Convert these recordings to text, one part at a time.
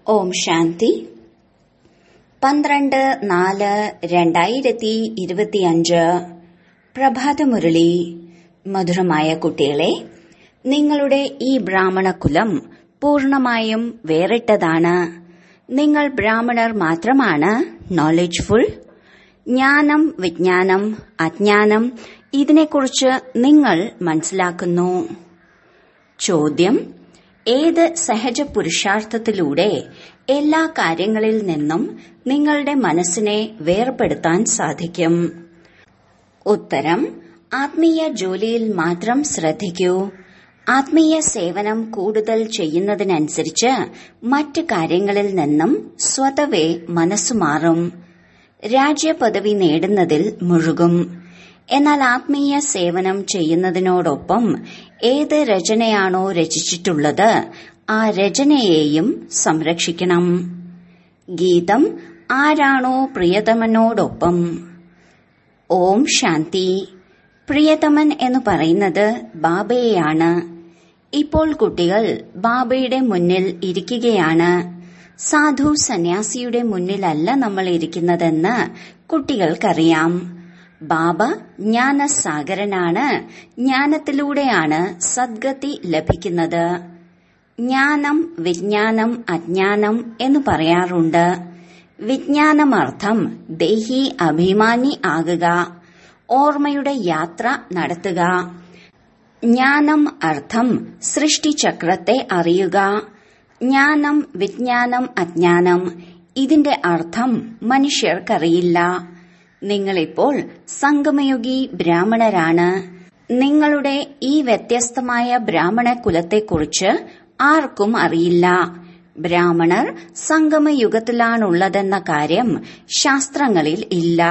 ഓം ശാന്തി പന്ത്രണ്ട് നാല് രണ്ടായിരത്തി ഇരുപത്തിയഞ്ച് പ്രഭാതമുരളി മധുരമായ കുട്ടികളെ നിങ്ങളുടെ ഈ ബ്രാഹ്മണകുലം പൂർണമായും വേറിട്ടതാണ് നിങ്ങൾ ബ്രാഹ്മണർ മാത്രമാണ് നോളജ്ഫുൾ ജ്ഞാനം വിജ്ഞാനം അജ്ഞാനം ഇതിനെക്കുറിച്ച് നിങ്ങൾ മനസ്സിലാക്കുന്നു ചോദ്യം ഏത് സഹജ പുരുഷാർത്ഥത്തിലൂടെ എല്ലാ കാര്യങ്ങളിൽ നിന്നും നിങ്ങളുടെ മനസ്സിനെ വേർപെടുത്താൻ സാധിക്കും ഉത്തരം ആത്മീയ ജോലിയിൽ മാത്രം ശ്രദ്ധിക്കൂ ആത്മീയ സേവനം കൂടുതൽ ചെയ്യുന്നതിനനുസരിച്ച് മറ്റ് കാര്യങ്ങളിൽ നിന്നും സ്വതവേ മനസ്സു മാറും രാജ്യപദവി നേടുന്നതിൽ മുഴുകും എന്നാൽ ആത്മീയ സേവനം ചെയ്യുന്നതിനോടൊപ്പം ഏത് രചനയാണോ രചിച്ചിട്ടുള്ളത് ആ രചനയെയും സംരക്ഷിക്കണം ഗീതം ആരാണോ പ്രിയതമനോടൊപ്പം ഓം ശാന്തി പ്രിയതമൻ എന്ന് പറയുന്നത് ബാബയെയാണ് ഇപ്പോൾ കുട്ടികൾ ബാബയുടെ മുന്നിൽ ഇരിക്കുകയാണ് സാധു സന്യാസിയുടെ മുന്നിലല്ല നമ്മൾ ഇരിക്കുന്നതെന്ന് കുട്ടികൾക്കറിയാം ബാബ ജ്ഞാനസാഗരനാണ് ജ്ഞാനത്തിലൂടെയാണ് സദ്ഗതി ലഭിക്കുന്നത് ജ്ഞാനം വിജ്ഞാനം അജ്ഞാനം എന്ന് പറയാറുണ്ട് വിജ്ഞാനമർത്ഥം ദേഹി അഭിമാനി ആകുക ഓർമ്മയുടെ യാത്ര നടത്തുക ജ്ഞാനം അർത്ഥം സൃഷ്ടിചക്രത്തെ അറിയുക ജ്ഞാനം വിജ്ഞാനം അജ്ഞാനം ഇതിന്റെ അർത്ഥം മനുഷ്യർക്കറിയില്ല നിങ്ങളിപ്പോൾ സംഗമയുഗി ബ്രാഹ്മണരാണ് നിങ്ങളുടെ ഈ വ്യത്യസ്തമായ ബ്രാഹ്മണ കുലത്തെക്കുറിച്ച് ആർക്കും അറിയില്ല ബ്രാഹ്മണർ സംഗമയുഗത്തിലാണുള്ളതെന്ന കാര്യം ശാസ്ത്രങ്ങളിൽ ഇല്ല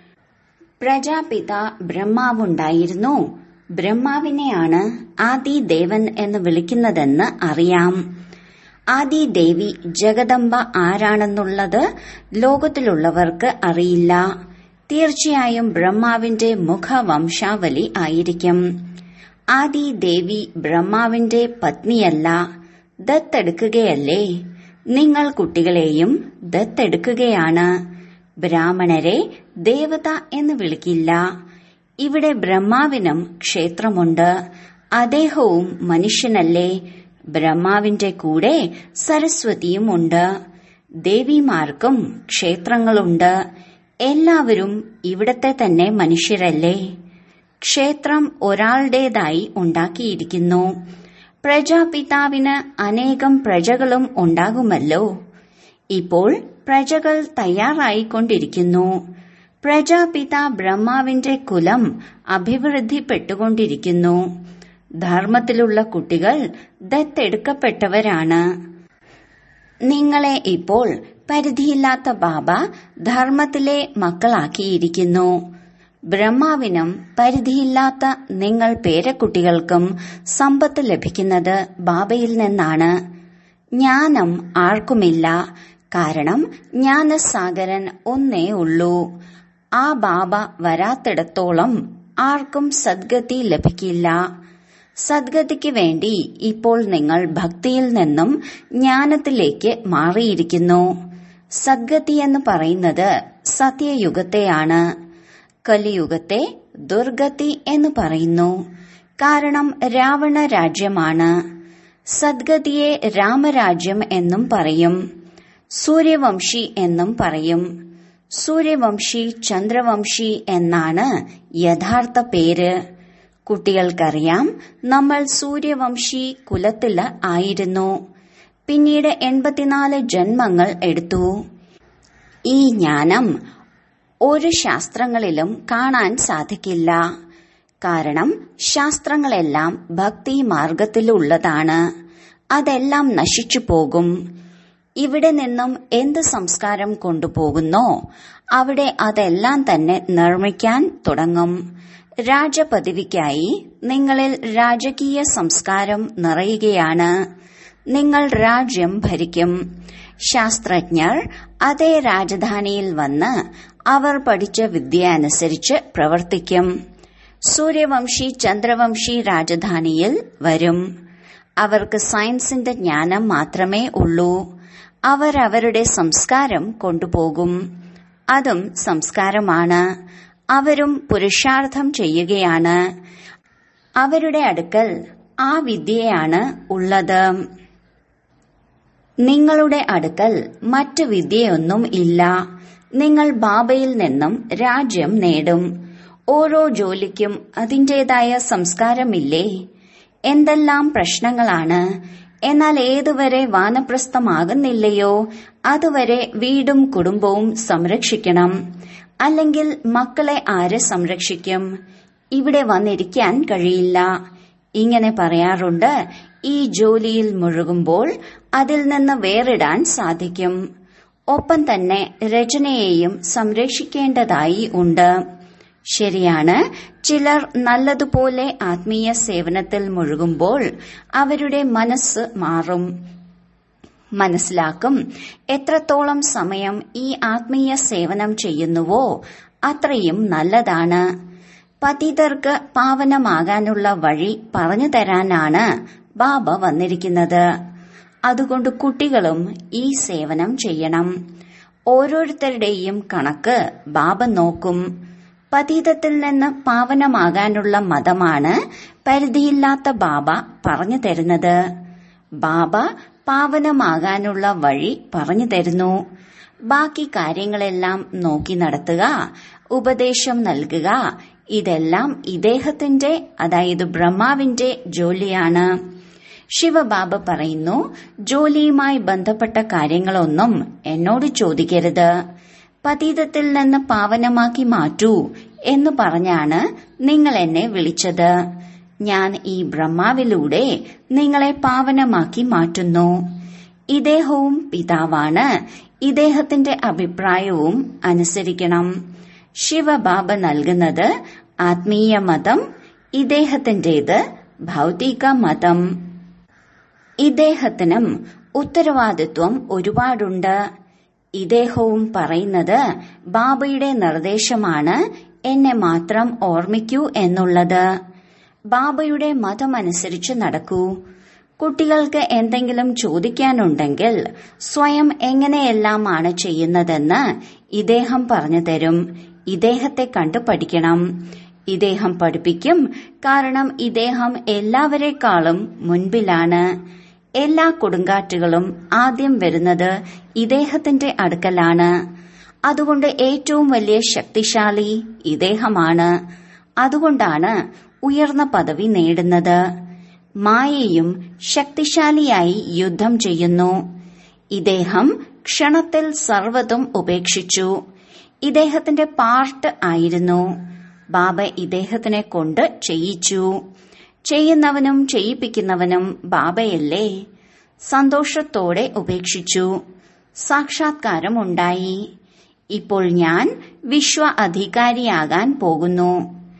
പ്രജാപിത ബ്രഹ്മാവുണ്ടായിരുന്നു ബ്രഹ്മാവിനെയാണ് ആദി ദേവൻ എന്ന് വിളിക്കുന്നതെന്ന് അറിയാം ആദി ദേവി ജഗദംബ ആരാണെന്നുള്ളത് ലോകത്തിലുള്ളവർക്ക് അറിയില്ല തീർച്ചയായും ബ്രഹ്മാവിന്റെ മുഖവംശാവലി ആയിരിക്കും ആദി ദേവി ബ്രഹ്മാവിന്റെ പത്നിയല്ല ദത്തെടുക്കുകയല്ലേ നിങ്ങൾ കുട്ടികളെയും ദത്തെടുക്കുകയാണ് ബ്രാഹ്മണരെ ദേവത എന്ന് വിളിക്കില്ല ഇവിടെ ബ്രഹ്മാവിനും ക്ഷേത്രമുണ്ട് അദ്ദേഹവും മനുഷ്യനല്ലേ ബ്രഹ്മാവിന്റെ കൂടെ സരസ്വതിയും ഉണ്ട് ദേവിമാർക്കും ക്ഷേത്രങ്ങളുണ്ട് എല്ലാവരും ഇവിടത്തെ തന്നെ മനുഷ്യരല്ലേ ക്ഷേത്രം ഒരാളുടേതായി ഉണ്ടാക്കിയിരിക്കുന്നു പ്രജാപിതാവിന് അനേകം പ്രജകളും ഉണ്ടാകുമല്ലോ ഇപ്പോൾ പ്രജകൾ തയ്യാറായിക്കൊണ്ടിരിക്കുന്നു പ്രജാപിത ബ്രഹ്മാവിന്റെ കുലം അഭിവൃദ്ധിപ്പെട്ടുകൊണ്ടിരിക്കുന്നു ധർമ്മത്തിലുള്ള കുട്ടികൾ ദത്തെടുക്കപ്പെട്ടവരാണ് നിങ്ങളെ ഇപ്പോൾ പരിധിയില്ലാത്ത ബാബ ധർമ്മത്തിലെ മക്കളാക്കിയിരിക്കുന്നു ബ്രഹ്മാവിനും പരിധിയില്ലാത്ത നിങ്ങൾ പേരക്കുട്ടികൾക്കും സമ്പത്ത് ലഭിക്കുന്നത് ബാബയിൽ നിന്നാണ് ജ്ഞാനം ആർക്കുമില്ല കാരണം ജ്ഞാനസാഗരൻ ഒന്നേ ഉള്ളൂ ആ ബാബ വരാത്തിടത്തോളം ആർക്കും സദ്ഗതി ലഭിക്കില്ല സദ്ഗതിക്ക് വേണ്ടി ഇപ്പോൾ നിങ്ങൾ ഭക്തിയിൽ നിന്നും ജ്ഞാനത്തിലേക്ക് മാറിയിരിക്കുന്നു സദ്ഗതി എന്ന് പറയുന്നത് സത്യയുഗത്തെയാണ് കലിയുഗത്തെ ദുർഗതി എന്ന് പറയുന്നു കാരണം രാവണ രാജ്യമാണ് സദ്ഗതിയെ രാമരാജ്യം എന്നും പറയും സൂര്യവംശി എന്നും പറയും സൂര്യവംശി ചന്ദ്രവംശി എന്നാണ് യഥാർത്ഥ പേര് കുട്ടികൾക്കറിയാം നമ്മൾ സൂര്യവംശി കുലത്തില് ആയിരുന്നു പിന്നീട് എൺപത്തിനാല് ജന്മങ്ങൾ എടുത്തു ഈ ജ്ഞാനം ഒരു ശാസ്ത്രങ്ങളിലും കാണാൻ സാധിക്കില്ല കാരണം ശാസ്ത്രങ്ങളെല്ലാം ഭക്തി മാർഗത്തിലുള്ളതാണ് അതെല്ലാം നശിച്ചു പോകും ഇവിടെ നിന്നും എന്ത് സംസ്കാരം കൊണ്ടുപോകുന്നോ അവിടെ അതെല്ലാം തന്നെ നിർമ്മിക്കാൻ തുടങ്ങും രാജപദവിക്കായി നിങ്ങളിൽ രാജകീയ സംസ്കാരം നിറയുകയാണ് നിങ്ങൾ രാജ്യം ഭരിക്കും ശാസ്ത്രജ്ഞർ അതേ രാജധാനിയിൽ വന്ന് അവർ പഠിച്ച വിദ്യ അനുസരിച്ച് പ്രവർത്തിക്കും സൂര്യവംശി ചന്ദ്രവംശി രാജധാനിയിൽ വരും അവർക്ക് സയൻസിന്റെ ജ്ഞാനം മാത്രമേ ഉള്ളൂ അവരവരുടെ സംസ്കാരം കൊണ്ടുപോകും അതും സംസ്കാരമാണ് അവരും പുരുഷാർത്ഥം ചെയ്യുകയാണ് അവരുടെ അടുക്കൽ ആ വിദ്യയാണ് ഉള്ളത് നിങ്ങളുടെ അടുക്കൽ മറ്റു വിദ്യയൊന്നും ഇല്ല നിങ്ങൾ ബാബയിൽ നിന്നും രാജ്യം നേടും ഓരോ ജോലിക്കും അതിൻ്റെതായ സംസ്കാരമില്ലേ എന്തെല്ലാം പ്രശ്നങ്ങളാണ് എന്നാൽ ഏതുവരെ വാനപ്രസ്ഥമാകുന്നില്ലയോ അതുവരെ വീടും കുടുംബവും സംരക്ഷിക്കണം അല്ലെങ്കിൽ മക്കളെ ആര് സംരക്ഷിക്കും ഇവിടെ വന്നിരിക്കാൻ കഴിയില്ല ഇങ്ങനെ പറയാറുണ്ട് ഈ ജോലിയിൽ മുഴുകുമ്പോൾ അതിൽ നിന്ന് വേറിടാൻ സാധിക്കും ഒപ്പം തന്നെ രചനയെയും സംരക്ഷിക്കേണ്ടതായി ഉണ്ട് ശരിയാണ് ചിലർ നല്ലതുപോലെ ആത്മീയ സേവനത്തിൽ മുഴുകുമ്പോൾ അവരുടെ മനസ്സ് മാറും മനസ്സിലാക്കും എത്രത്തോളം സമയം ഈ ആത്മീയ സേവനം ചെയ്യുന്നുവോ അത്രയും നല്ലതാണ് പതിതർക്ക് പാവനമാകാനുള്ള വഴി പറഞ്ഞു തരാനാണ് ബാബ വന്നിരിക്കുന്നത് അതുകൊണ്ട് കുട്ടികളും ഈ സേവനം ചെയ്യണം ഓരോരുത്തരുടെയും കണക്ക് ബാബ നോക്കും പതീതത്തിൽ നിന്ന് പാവനമാകാനുള്ള മതമാണ് പരിധിയില്ലാത്ത ബാബ പറഞ്ഞു തരുന്നത് ബാബ പാവനമാകാനുള്ള വഴി പറഞ്ഞു തരുന്നു ബാക്കി കാര്യങ്ങളെല്ലാം നോക്കി നടത്തുക ഉപദേശം നൽകുക ഇതെല്ലാം ഇദ്ദേഹത്തിന്റെ അതായത് ബ്രഹ്മാവിന്റെ ജോലിയാണ് ശിവബാബ പറയുന്നു ജോലിയുമായി ബന്ധപ്പെട്ട കാര്യങ്ങളൊന്നും എന്നോട് ചോദിക്കരുത് പതീതത്തിൽ നിന്ന് പാവനമാക്കി മാറ്റൂ എന്ന് പറഞ്ഞാണ് നിങ്ങൾ എന്നെ വിളിച്ചത് ഞാൻ ഈ ബ്രഹ്മാവിലൂടെ നിങ്ങളെ പാവനമാക്കി മാറ്റുന്നു ഇദ്ദേഹവും പിതാവാണ് ഇദ്ദേഹത്തിന്റെ അഭിപ്രായവും അനുസരിക്കണം ശിവബാബ നൽകുന്നത് ആത്മീയ മതം ഇദ്ദേഹത്തിന്റേത് ഭൗതിക മതം ഇദ്ദേഹത്തിനും ഉത്തരവാദിത്വം ഒരുപാടുണ്ട് ഇദ്ദേഹവും പറയുന്നത് ബാബയുടെ നിർദ്ദേശമാണ് എന്നെ മാത്രം ഓർമ്മിക്കൂ എന്നുള്ളത് ബാബയുടെ മതമനുസരിച്ച് നടക്കൂ കുട്ടികൾക്ക് എന്തെങ്കിലും ചോദിക്കാനുണ്ടെങ്കിൽ സ്വയം എങ്ങനെയെല്ലാമാണ് ചെയ്യുന്നതെന്ന് ഇദ്ദേഹം പറഞ്ഞു തരും ഇദ്ദേഹത്തെ കണ്ടു പഠിക്കണം ഇദ്ദേഹം പഠിപ്പിക്കും കാരണം ഇദ്ദേഹം എല്ലാവരെക്കാളും മുൻപിലാണ് എല്ലാ കൊടുങ്കാറ്റുകളും ആദ്യം വരുന്നത് ഇദ്ദേഹത്തിന്റെ അടുക്കലാണ് അതുകൊണ്ട് ഏറ്റവും വലിയ ശക്തിശാലി ഇദ്ദേഹമാണ് അതുകൊണ്ടാണ് ഉയർന്ന പദവി നേടുന്നത് മായയും ശക്തിശാലിയായി യുദ്ധം ചെയ്യുന്നു ഇദ്ദേഹം ക്ഷണത്തിൽ സർവ്വതും ഉപേക്ഷിച്ചു ഇദ്ദേഹത്തിന്റെ പാർട്ട് ആയിരുന്നു ബാബ ഇദ്ദേഹത്തിനെ കൊണ്ട് ചെയ്യിച്ചു ചെയ്യുന്നവനും ചെയ്യിപ്പിക്കുന്നവനും ബാബയല്ലേ സന്തോഷത്തോടെ ഉപേക്ഷിച്ചു സാക്ഷാത്കാരം ഉണ്ടായി ഇപ്പോൾ ഞാൻ വിശ്വ അധികാരിയാകാൻ പോകുന്നു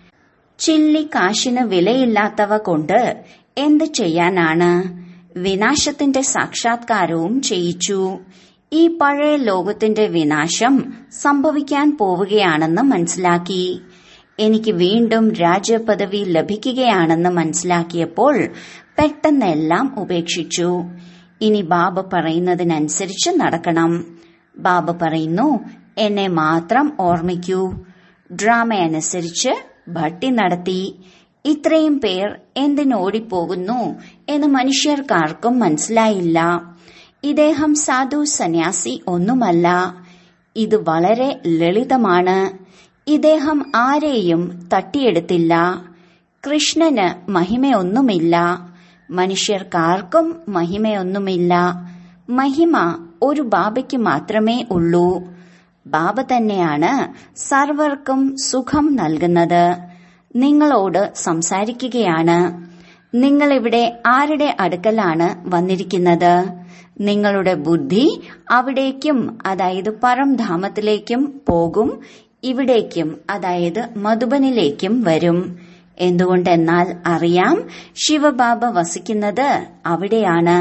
ചില്ലി കാശിന് വിലയില്ലാത്തവ കൊണ്ട് എന്ത് ചെയ്യാനാണ് വിനാശത്തിന്റെ സാക്ഷാത്കാരവും ചെയ്യിച്ചു ഈ പഴയ ലോകത്തിന്റെ വിനാശം സംഭവിക്കാൻ പോവുകയാണെന്ന് മനസ്സിലാക്കി എനിക്ക് വീണ്ടും രാജ്യപദവി ലഭിക്കുകയാണെന്ന് മനസ്സിലാക്കിയപ്പോൾ പെട്ടെന്നെല്ലാം ഉപേക്ഷിച്ചു ഇനി ബാബ പറയുന്നതിനനുസരിച്ച് നടക്കണം ബാബ പറയുന്നു എന്നെ മാത്രം ഓർമ്മിക്കൂ ഡ്രാമയനുസരിച്ച് ഭട്ടി നടത്തി ഇത്രയും പേർ എന്തിനോടിപ്പോകുന്നു എന്ന് മനുഷ്യർക്കാർക്കും മനസ്സിലായില്ല ഇദ്ദേഹം സാധു സന്യാസി ഒന്നുമല്ല ഇത് വളരെ ലളിതമാണ് ഇദ്ദേഹം ആരെയും തട്ടിയെടുത്തില്ല കൃഷ്ണന് മഹിമയൊന്നുമില്ല മനുഷ്യർക്കാർക്കും മഹിമയൊന്നുമില്ല മഹിമ ഒരു ബാബയ്ക്ക് മാത്രമേ ഉള്ളൂ ബാബ തന്നെയാണ് സർവർക്കും സുഖം നൽകുന്നത് നിങ്ങളോട് സംസാരിക്കുകയാണ് നിങ്ങളിവിടെ ആരുടെ അടുക്കലാണ് വന്നിരിക്കുന്നത് നിങ്ങളുടെ ബുദ്ധി അവിടേക്കും അതായത് പരംധാമത്തിലേക്കും പോകും ഇവിടേക്കും അതായത് മധുബനിലേക്കും വരും എന്തുകൊണ്ടെന്നാൽ അറിയാം ശിവബാബ വസിക്കുന്നത് അവിടെയാണ്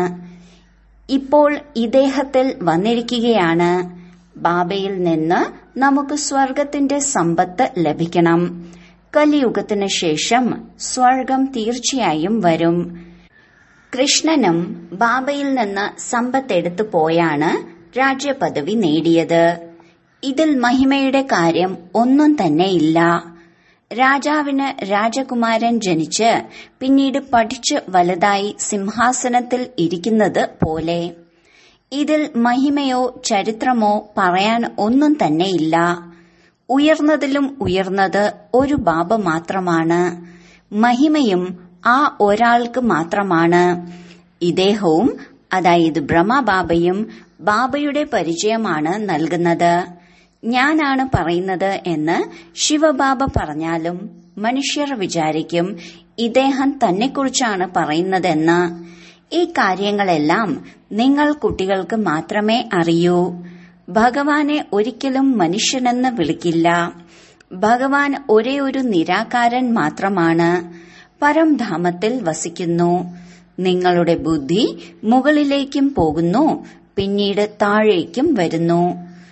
ഇപ്പോൾ ഇദ്ദേഹത്തിൽ വന്നിരിക്കുകയാണ് ബാബയിൽ നിന്ന് നമുക്ക് സ്വർഗത്തിന്റെ സമ്പത്ത് ലഭിക്കണം കലിയുഗത്തിന് ശേഷം സ്വർഗം തീർച്ചയായും വരും കൃഷ്ണനും ബാബയിൽ നിന്ന് സമ്പത്തെടുത്തു പോയാണ് രാജ്യപദവി നേടിയത് ഇതിൽ മഹിമയുടെ കാര്യം ഒന്നും തന്നെയില്ല രാജാവിന് രാജകുമാരൻ ജനിച്ച് പിന്നീട് പഠിച്ച് വലുതായി സിംഹാസനത്തിൽ ഇരിക്കുന്നത് പോലെ ഇതിൽ മഹിമയോ ചരിത്രമോ പറയാൻ ഒന്നും തന്നെയില്ല ഉയർന്നതിലും ഉയർന്നത് ഒരു ബാബ മാത്രമാണ് മഹിമയും ആ ഒരാൾക്ക് മാത്രമാണ് ഇദ്ദേഹവും അതായത് ബ്രഹ്മബാബയും ബാബയുടെ പരിചയമാണ് നൽകുന്നത് ഞാനാണ് പറയുന്നത് എന്ന് ശിവബാബ പറഞ്ഞാലും മനുഷ്യർ വിചാരിക്കും ഇദ്ദേഹം തന്നെക്കുറിച്ചാണ് പറയുന്നതെന്ന് ഈ കാര്യങ്ങളെല്ലാം നിങ്ങൾ കുട്ടികൾക്ക് മാത്രമേ അറിയൂ ഭഗവാനെ ഒരിക്കലും മനുഷ്യനെന്ന് വിളിക്കില്ല ഭഗവാൻ ഒരേ ഒരു നിരാകാരൻ മാത്രമാണ് പരംധാമത്തിൽ വസിക്കുന്നു നിങ്ങളുടെ ബുദ്ധി മുകളിലേക്കും പോകുന്നു പിന്നീട് താഴേക്കും വരുന്നു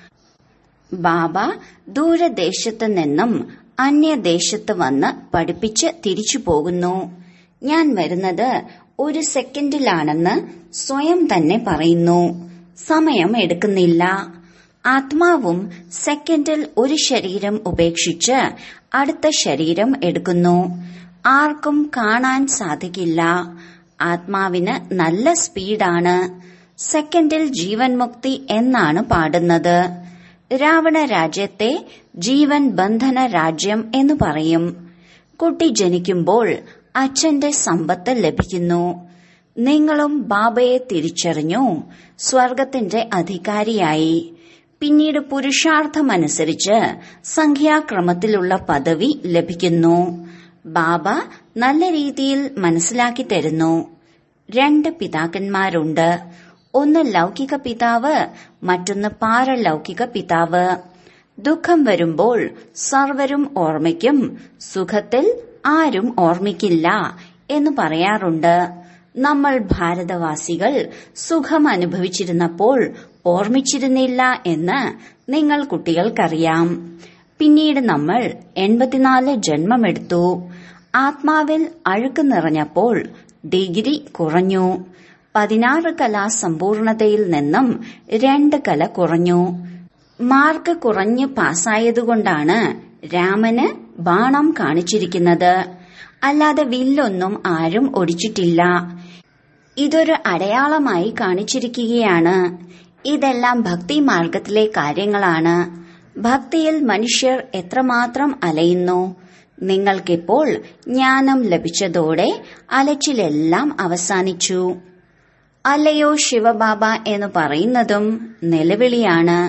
ബാബ ദൂരദേശത്ത് നിന്നും അന്യദേശത്ത് വന്ന് പഠിപ്പിച്ച് തിരിച്ചു പോകുന്നു ഞാൻ വരുന്നത് ഒരു സെക്കൻഡിലാണെന്ന് സ്വയം തന്നെ പറയുന്നു സമയം എടുക്കുന്നില്ല ആത്മാവും സെക്കൻഡിൽ ഒരു ശരീരം ഉപേക്ഷിച്ച് അടുത്ത ശരീരം എടുക്കുന്നു ആർക്കും കാണാൻ സാധിക്കില്ല ആത്മാവിന് നല്ല സ്പീഡാണ് സെക്കൻഡിൽ ജീവൻ മുക്തി എന്നാണ് പാടുന്നത് രാവണ രാജ്യത്തെ ജീവൻ ബന്ധന രാജ്യം എന്ന് പറയും കുട്ടി ജനിക്കുമ്പോൾ അച്ഛന്റെ സമ്പത്ത് ലഭിക്കുന്നു നിങ്ങളും ബാബയെ തിരിച്ചറിഞ്ഞു സ്വർഗത്തിന്റെ അധികാരിയായി പിന്നീട് പുരുഷാർത്ഥമനുസരിച്ച് സംഖ്യാക്രമത്തിലുള്ള പദവി ലഭിക്കുന്നു ബാബ നല്ല രീതിയിൽ മനസ്സിലാക്കി തരുന്നു രണ്ട് പിതാക്കന്മാരുണ്ട് ഒന്ന് ലൗകിക പിതാവ് മറ്റൊന്ന് പാരലൗകിക പിതാവ് ദുഃഖം വരുമ്പോൾ സർവരും ഓർമ്മിക്കും സുഖത്തിൽ ആരും ഓർമ്മിക്കില്ല എന്ന് പറയാറുണ്ട് നമ്മൾ ഭാരതവാസികൾ സുഖം അനുഭവിച്ചിരുന്നപ്പോൾ ഓർമ്മിച്ചിരുന്നില്ല എന്ന് നിങ്ങൾ കുട്ടികൾക്കറിയാം പിന്നീട് നമ്മൾ എൺപത്തിനാല് ജന്മമെടുത്തു ആത്മാവിൽ അഴുക്ക് നിറഞ്ഞപ്പോൾ ഡിഗ്രി കുറഞ്ഞു പതിനാറ് കല സമ്പൂർണതയിൽ നിന്നും രണ്ട് കല കുറഞ്ഞു മാർക്ക് കുറഞ്ഞ് പാസ്സായതുകൊണ്ടാണ് രാമന് ബാണം കാണിച്ചിരിക്കുന്നത് അല്ലാതെ വില്ലൊന്നും ആരും ഒടിച്ചിട്ടില്ല ഇതൊരു അടയാളമായി കാണിച്ചിരിക്കുകയാണ് ഇതെല്ലാം ഭക്തി മാർഗത്തിലെ കാര്യങ്ങളാണ് ഭക്തിയിൽ മനുഷ്യർ എത്രമാത്രം അലയുന്നു നിങ്ങൾക്കിപ്പോൾ ജ്ഞാനം ലഭിച്ചതോടെ അലച്ചിലെല്ലാം അവസാനിച്ചു അല്ലയോ ശിവബാബ എന്ന് പറയുന്നതും നിലവിളിയാണ്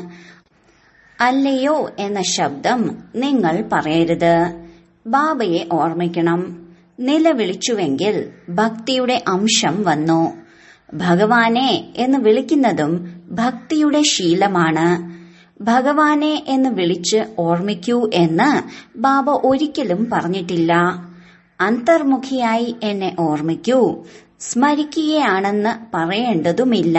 അല്ലയോ എന്ന ശബ്ദം നിങ്ങൾ പറയരുത് ബാബയെ ഓർമ്മിക്കണം നിലവിളിച്ചുവെങ്കിൽ ഭക്തിയുടെ അംശം വന്നു ഭഗവാനെ എന്ന് വിളിക്കുന്നതും ഭക്തിയുടെ ശീലമാണ് ഭഗവാനെ എന്ന് വിളിച്ച് ഓർമ്മിക്കൂ എന്ന് ബാബ ഒരിക്കലും പറഞ്ഞിട്ടില്ല അന്തർമുഖിയായി എന്നെ ഓർമ്മിക്കൂ സ്മരിക്കുകയാണെന്ന് പറയേണ്ടതുമില്ല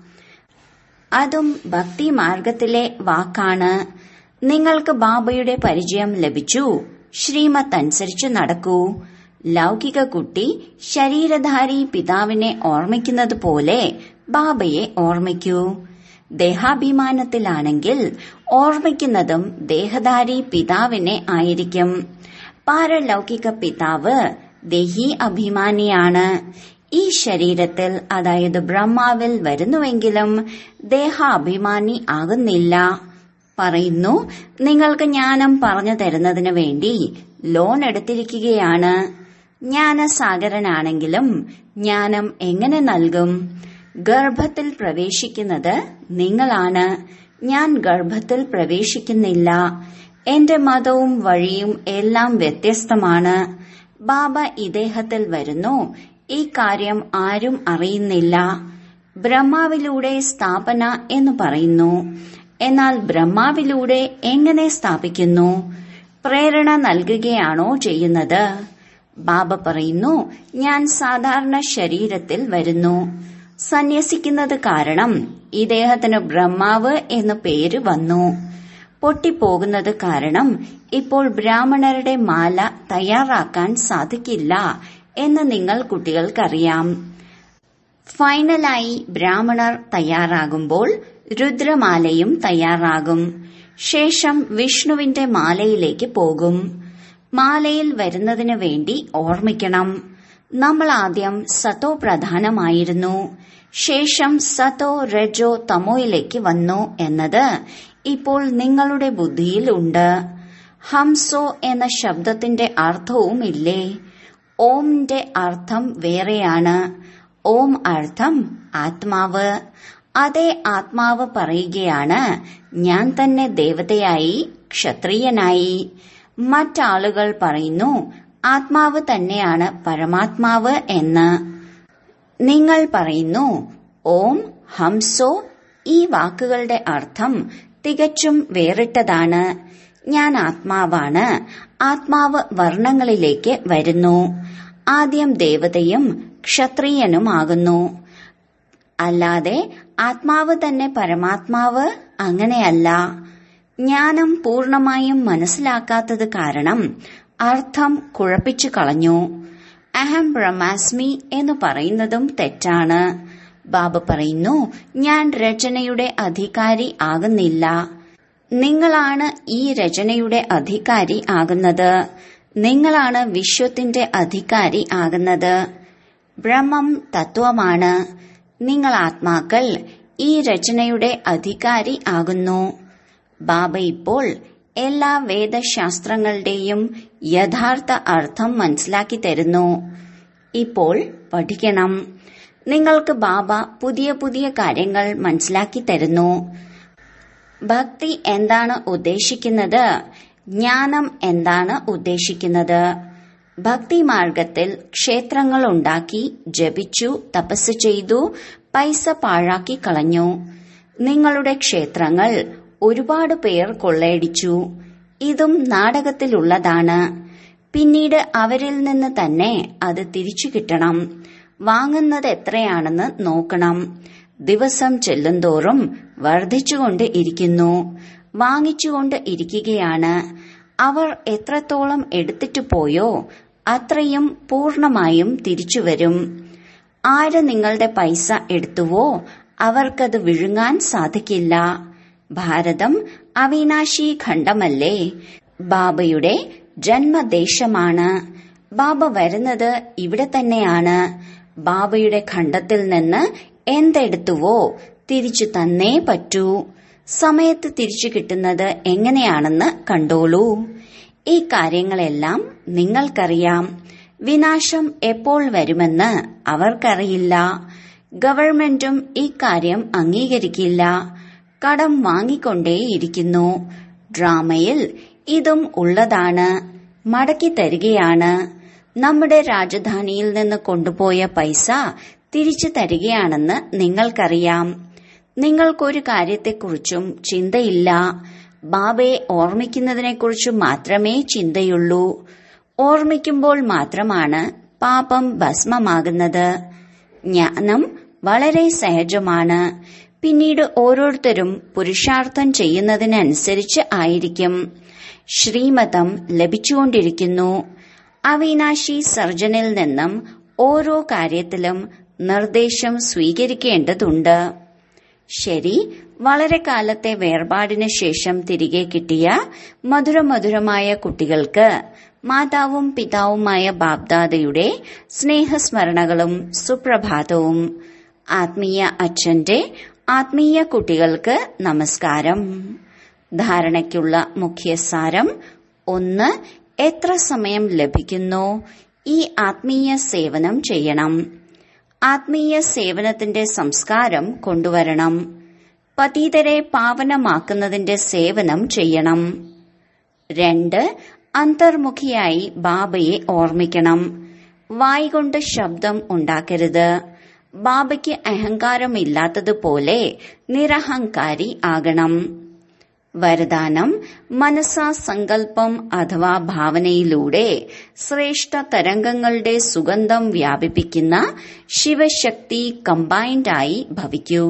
അതും ഭക്തി മാർഗത്തിലെ വാക്കാണ് നിങ്ങൾക്ക് ബാബയുടെ പരിചയം ലഭിച്ചു ശ്രീമത്ത് അനുസരിച്ച് നടക്കൂ ലൗകിക കുട്ടി ശരീരധാരി പിതാവിനെ ഓർമ്മിക്കുന്നത് പോലെ ബാബയെ ഓർമ്മിക്കൂ ദേഹാഭിമാനത്തിലാണെങ്കിൽ ഓർമ്മിക്കുന്നതും ദേഹധാരി പിതാവിനെ ആയിരിക്കും പാരലൗകിക പിതാവ് ദേഹി അഭിമാനിയാണ് ഈ ശരീരത്തിൽ അതായത് ബ്രഹ്മാവിൽ വരുന്നുവെങ്കിലും ദേഹാഭിമാനി ആകുന്നില്ല പറയുന്നു നിങ്ങൾക്ക് ജ്ഞാനം പറഞ്ഞു തരുന്നതിന് വേണ്ടി ലോൺ എടുത്തിരിക്കുകയാണ് ജ്ഞാനസാഗരനാണെങ്കിലും ജ്ഞാനം എങ്ങനെ നൽകും ഗർഭത്തിൽ പ്രവേശിക്കുന്നത് നിങ്ങളാണ് ഞാൻ ഗർഭത്തിൽ പ്രവേശിക്കുന്നില്ല എന്റെ മതവും വഴിയും എല്ലാം വ്യത്യസ്തമാണ് ബാബ ഇദ്ദേഹത്തിൽ വരുന്നു ഈ കാര്യം ആരും അറിയുന്നില്ല ബ്രഹ്മാവിലൂടെ സ്ഥാപന എന്ന് പറയുന്നു എന്നാൽ ബ്രഹ്മാവിലൂടെ എങ്ങനെ സ്ഥാപിക്കുന്നു പ്രേരണ നൽകുകയാണോ ചെയ്യുന്നത് ബാബ പറയുന്നു ഞാൻ സാധാരണ ശരീരത്തിൽ വരുന്നു സന്യസിക്കുന്നത് കാരണം ഇദ്ദേഹത്തിന് ബ്രഹ്മാവ് എന്ന പേര് വന്നു പൊട്ടിപ്പോകുന്നത് കാരണം ഇപ്പോൾ ബ്രാഹ്മണരുടെ മാല തയ്യാറാക്കാൻ സാധിക്കില്ല എന്ന് നിങ്ങൾ കുട്ടികൾക്കറിയാം ഫൈനലായി ബ്രാഹ്മണർ തയ്യാറാകുമ്പോൾ രുദ്രമാലയും തയ്യാറാകും ശേഷം വിഷ്ണുവിന്റെ മാലയിലേക്ക് പോകും മാലയിൽ വരുന്നതിന് വേണ്ടി ഓർമ്മിക്കണം നമ്മൾ ആദ്യം സത്തോ പ്രധാനമായിരുന്നു ശേഷം സത്തോ രജോ തമോയിലേക്ക് വന്നു എന്നത് ഇപ്പോൾ നിങ്ങളുടെ ബുദ്ധിയിൽ ഉണ്ട് ഹംസോ എന്ന ശബ്ദത്തിന്റെ അർത്ഥവും ഇല്ലേ ഓമിന്റെ അർത്ഥം വേറെയാണ് ഓം അർത്ഥം ആത്മാവ് അതേ ആത്മാവ് പറയുകയാണ് ഞാൻ തന്നെ ദേവതയായി ക്ഷത്രിയനായി മറ്റാളുകൾ പറയുന്നു ആത്മാവ് തന്നെയാണ് പരമാത്മാവ് എന്ന് നിങ്ങൾ പറയുന്നു ഓം ഹംസോ ഈ വാക്കുകളുടെ അർത്ഥം തികച്ചും വേറിട്ടതാണ് ഞാൻ ആത്മാവാണ് ആത്മാവ് വർണ്ണങ്ങളിലേക്ക് വരുന്നു ആദ്യം ദേവതയും ക്ഷത്രിയനുമാകുന്നു അല്ലാതെ ആത്മാവ് തന്നെ പരമാത്മാവ് അങ്ങനെയല്ല ജ്ഞാനം പൂർണമായും മനസ്സിലാക്കാത്തത് കാരണം അർത്ഥം കുഴപ്പിച്ചു കളഞ്ഞു അഹം ബ്രഹ്മാസ്മി എന്ന് പറയുന്നതും തെറ്റാണ് ബാബ പറയുന്നു ഞാൻ രചനയുടെ അധികാരി ആകുന്നില്ല നിങ്ങളാണ് ഈ രചനയുടെ അധികാരി ആകുന്നത് നിങ്ങളാണ് വിശ്വത്തിന്റെ അധികാരി ആകുന്നത് ബ്രഹ്മം തത്വമാണ് നിങ്ങൾ ആത്മാക്കൾ ഈ രചനയുടെ അധികാരി ആകുന്നു ബാബ ഇപ്പോൾ എല്ലാ വേദശാസ്ത്രങ്ങളുടെയും യഥാർത്ഥ അർത്ഥം മനസ്സിലാക്കി തരുന്നു ഇപ്പോൾ പഠിക്കണം നിങ്ങൾക്ക് ബാബ പുതിയ പുതിയ കാര്യങ്ങൾ മനസ്സിലാക്കി തരുന്നു ഭക്തി എന്താണ് ഉദ്ദേശിക്കുന്നത് ജ്ഞാനം എന്താണ് ഉദ്ദേശിക്കുന്നത് ഭക്തി മാർഗത്തിൽ ക്ഷേത്രങ്ങൾ ഉണ്ടാക്കി ജപിച്ചു തപസ് ചെയ്തു പൈസ പാഴാക്കി കളഞ്ഞു നിങ്ങളുടെ ക്ഷേത്രങ്ങൾ ഒരുപാട് പേർ കൊള്ളയടിച്ചു ഇതും നാടകത്തിലുള്ളതാണ് പിന്നീട് അവരിൽ നിന്ന് തന്നെ അത് തിരിച്ചു കിട്ടണം വാങ്ങുന്നത് എത്രയാണെന്ന് നോക്കണം ദിവസം ചെല്ലുന്തോറും വർദ്ധിച്ചുകൊണ്ട് ഇരിക്കുന്നു വാങ്ങിച്ചുകൊണ്ട് ഇരിക്കുകയാണ് അവർ എത്രത്തോളം എടുത്തിട്ട് പോയോ അത്രയും പൂർണമായും തിരിച്ചുവരും ആര് നിങ്ങളുടെ പൈസ എടുത്തുവോ അവർക്കത് വിഴുങ്ങാൻ സാധിക്കില്ല ഭാരതം അവിനാശി ഖണ്ഡമല്ലേ ബാബയുടെ ജന്മദേശമാണ് ബാബ വരുന്നത് ഇവിടെ തന്നെയാണ് ബാബയുടെ ഖണ്ഡത്തിൽ നിന്ന് എന്തെടുത്തുവോ തിരിച്ചു തന്നേ പറ്റൂ സമയത്ത് തിരിച്ചു കിട്ടുന്നത് എങ്ങനെയാണെന്ന് കണ്ടോളൂ ഈ കാര്യങ്ങളെല്ലാം നിങ്ങൾക്കറിയാം വിനാശം എപ്പോൾ വരുമെന്ന് അവർക്കറിയില്ല ഗവൺമെന്റും ഇക്കാര്യം അംഗീകരിക്കില്ല കടം വാങ്ങിക്കൊണ്ടേയിരിക്കുന്നു ഡ്രാമയിൽ ഇതും ഉള്ളതാണ് മടക്കി തരികയാണ് നമ്മുടെ രാജധാനിയിൽ നിന്ന് കൊണ്ടുപോയ പൈസ തിരിച്ചു തരികയാണെന്ന് നിങ്ങൾക്കറിയാം നിങ്ങൾക്കൊരു കാര്യത്തെക്കുറിച്ചും ചിന്തയില്ല ബാബയെ ഓർമ്മിക്കുന്നതിനെക്കുറിച്ച് മാത്രമേ ചിന്തയുള്ളൂ ഓർമ്മിക്കുമ്പോൾ മാത്രമാണ് പാപം ഭസ്മമാകുന്നത് ജ്ഞാനം വളരെ സഹജമാണ് പിന്നീട് ഓരോരുത്തരും പുരുഷാർത്ഥം ചെയ്യുന്നതിനനുസരിച്ച് ആയിരിക്കും ശ്രീമതം ലഭിച്ചുകൊണ്ടിരിക്കുന്നു അവിനാശി സർജനിൽ നിന്നും ഓരോ കാര്യത്തിലും നിർദ്ദേശം സ്വീകരിക്കേണ്ടതുണ്ട് ശരി വളരെ കാലത്തെ വേർപാടിന് ശേഷം തിരികെ കിട്ടിയ മധുരമധുരമായ കുട്ടികൾക്ക് മാതാവും പിതാവുമായ ബാബ്ദാദയുടെ സ്നേഹസ്മരണകളും സുപ്രഭാതവും ആത്മീയ അച്ഛന്റെ ആത്മീയ കുട്ടികൾക്ക് നമസ്കാരം ധാരണയ്ക്കുള്ള മുഖ്യസാരം ഒന്ന് എത്ര സമയം ലഭിക്കുന്നോ ഈ ആത്മീയ സേവനം ചെയ്യണം ആത്മീയ സേവനത്തിന്റെ സംസ്കാരം കൊണ്ടുവരണം പതീതരെ പാവനമാക്കുന്നതിന്റെ സേവനം ചെയ്യണം രണ്ട് അന്തർമുഖിയായി ബാബയെ ഓർമ്മിക്കണം വായികൊണ്ട് ശബ്ദം ഉണ്ടാക്കരുത് ബാബയ്ക്ക് അഹങ്കാരമില്ലാത്തതുപോലെ നിരഹങ്കാരി ആകണം വരദാനം മനസാ സങ്കല്പം അഥവാ ഭാവനയിലൂടെ ശ്രേഷ്ഠ തരംഗങ്ങളുടെ സുഗന്ധം വ്യാപിപ്പിക്കുന്ന ശിവശക്തി കമ്പൈൻഡായി ഭവിക്കൂ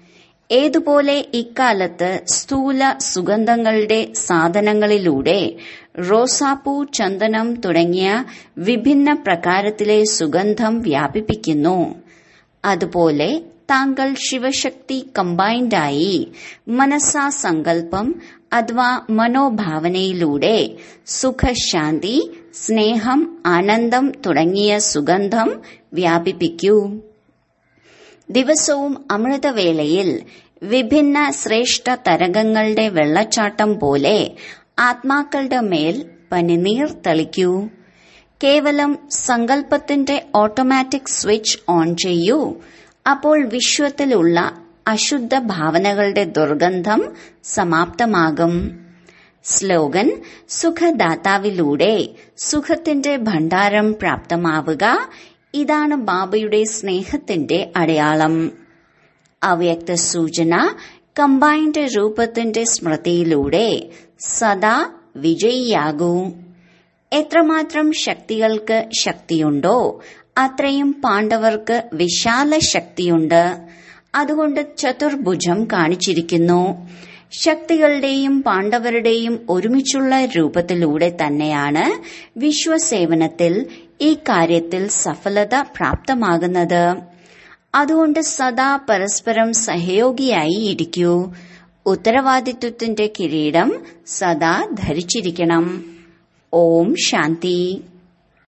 ഏതുപോലെ ഇക്കാലത്ത് സ്ഥൂല സുഗന്ധങ്ങളുടെ സാധനങ്ങളിലൂടെ റോസാപ്പൂ ചന്ദനം തുടങ്ങിയ വിഭിന്ന പ്രകാരത്തിലെ സുഗന്ധം വ്യാപിപ്പിക്കുന്നു അതുപോലെ താങ്കൾ ശിവശക്തി കമ്പൈൻഡായി മനസ്സാ സങ്കല്പം അഥവാ മനോഭാവനയിലൂടെ സുഖശാന്തി സ്നേഹം ആനന്ദം തുടങ്ങിയ സുഗന്ധം വ്യാപിപ്പിക്കൂ ദിവസവും അമൃതവേളയിൽ വിഭിന്ന ശ്രേഷ്ഠ തരംഗങ്ങളുടെ വെള്ളച്ചാട്ടം പോലെ ആത്മാക്കളുടെ മേൽ പനിനീർ തളിക്കൂ കേവലം സങ്കല്പത്തിന്റെ ഓട്ടോമാറ്റിക് സ്വിച്ച് ഓൺ ചെയ്യൂ അപ്പോൾ വിശ്വത്തിലുള്ള അശുദ്ധ ഭാവനകളുടെ ദുർഗന്ധം സമാപ്തമാകും സ്ലോഗൻ സുഖദാതാവിലൂടെ സുഖത്തിന്റെ ഭണ്ഡാരം പ്രാപ്തമാവുക ഇതാണ് ബാബയുടെ സ്നേഹത്തിന്റെ അടയാളം അവ്യക്ത സൂചന കമ്പൈൻഡ് രൂപത്തിന്റെ സ്മൃതിയിലൂടെ സദാ വിജയിയാകൂ എത്രമാത്രം ശക്തികൾക്ക് ശക്തിയുണ്ടോ അത്രയും പാണ്ഡവർക്ക് വിശാല ശക്തിയുണ്ട് അതുകൊണ്ട് ചതുർഭുജം കാണിച്ചിരിക്കുന്നു ശക്തികളുടെയും പാണ്ഡവരുടെയും ഒരുമിച്ചുള്ള രൂപത്തിലൂടെ തന്നെയാണ് വിശ്വസേവനത്തിൽ ഈ കാര്യത്തിൽ സഫലത പ്രാപ്തമാകുന്നത് അതുകൊണ്ട് സദാ പരസ്പരം സഹയോഗിയായി ഇരിക്കൂ ഉത്തരവാദിത്വത്തിന്റെ കിരീടം സദാ ധരിച്ചിരിക്കണം ഓം ശാന്തി